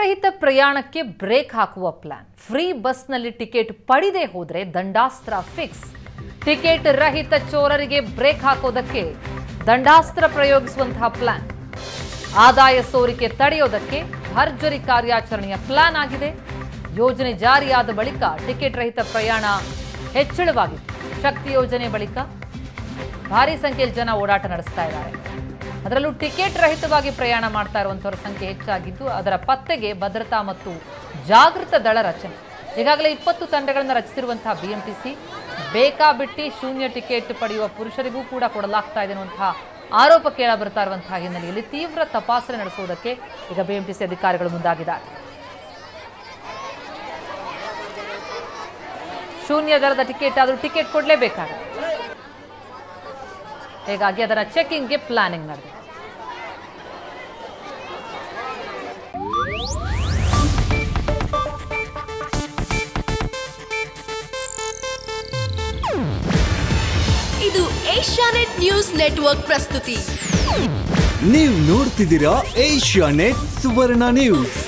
ರಹಿತ ಪ್ರಯಾಣಕ್ಕೆ ಬ್ರೇಕ್ ಹಾಕುವ ಪ್ಲಾನ್ ಫ್ರೀ ಬಸ್ನಲ್ಲಿ ಟಿಕೆಟ್ ಪಡಿದೆ ಹೋದ್ರೆ ದಂಡಾಸ್ತ್ರ ಫಿಕ್ಸ್ ಟಿಕೆಟ್ ರಹಿತ ಚೋರರಿಗೆ ಬ್ರೇಕ್ ಹಾಕೋದಕ್ಕೆ ದಂಡಾಸ್ತ್ರ ಪ್ರಯೋಗಿಸುವಂತಹ ಪ್ಲಾನ್ ಆದಾಯ ಸೋರಿಕೆ ತಡೆಯೋದಕ್ಕೆ ಭರ್ಜರಿ ಕಾರ್ಯಾಚರಣೆಯ ಪ್ಲಾನ್ ಆಗಿದೆ ಯೋಜನೆ ಜಾರಿಯಾದ ಬಳಿಕ ಟಿಕೆಟ್ ರಹಿತ ಪ್ರಯಾಣ ಹೆಚ್ಚಳವಾಗಿತ್ತು ಶಕ್ತಿ ಯೋಜನೆ ಬಳಿಕ ಭಾರಿ ಸಂಖ್ಯೆಯಲ್ಲಿ ಜನ ಓಡಾಟ ನಡೆಸ್ತಾ ಇದ್ದಾರೆ ಅದರಲ್ಲೂ ಟಿಕೆಟ್ ರಹಿತವಾಗಿ ಪ್ರಯಾಣ ಮಾಡ್ತಾ ಇರುವಂಥವ್ರ ಸಂಖ್ಯೆ ಹೆಚ್ಚಾಗಿದ್ದು ಅದರ ಪತ್ತೆಗೆ ಭದ್ರತಾ ಮತ್ತು ಜಾಗೃತ ದಳ ರಚನೆ ಈಗಾಗಲೇ ಇಪ್ಪತ್ತು ತಂಡಗಳನ್ನು ರಚಿಸಿರುವಂತಹ ಬಿಎಂಟಿಸಿ ಬೇಕಾಬಿಟ್ಟಿ ಶೂನ್ಯ ಟಿಕೆಟ್ ಪಡೆಯುವ ಪುರುಷರಿಗೂ ಕೂಡ ಕೊಡಲಾಗ್ತಾ ಇದೆ ಅನ್ನುವಂತಹ ಆರೋಪ ಕೇಳ ಬರ್ತಾ ಇರುವಂತಹ ಹಿನ್ನೆಲೆಯಲ್ಲಿ ತೀವ್ರ ತಪಾಸಣೆ ನಡೆಸುವುದಕ್ಕೆ ಈಗ ಬಿಎಂಟಿಸಿ ಅಧಿಕಾರಿಗಳು ಮುಂದಾಗಿದ್ದಾರೆ ಶೂನ್ಯ ದರದ ಟಿಕೆಟ್ ಆದರೂ ಟಿಕೆಟ್ ಕೊಡಲೇಬೇಕಾಗುತ್ತೆ ಹೀಗಾಗಿ ಅದರ ಚೆಕಿಂಗ್ಗೆ ಪ್ಲಾನಿಂಗ್ ನಡೆದಿದೆ ಇದು ಏಷ್ಯಾನೆಟ್ ನ್ಯೂಸ್ ನೆಟ್ವರ್ಕ್ ಪ್ರಸ್ತುತಿ ನೀವು ನೋಡ್ತಿದ್ದೀರಾ ಏಷ್ಯಾ ನೆಟ್ ಸುವರ್ಣ ನ್ಯೂಸ್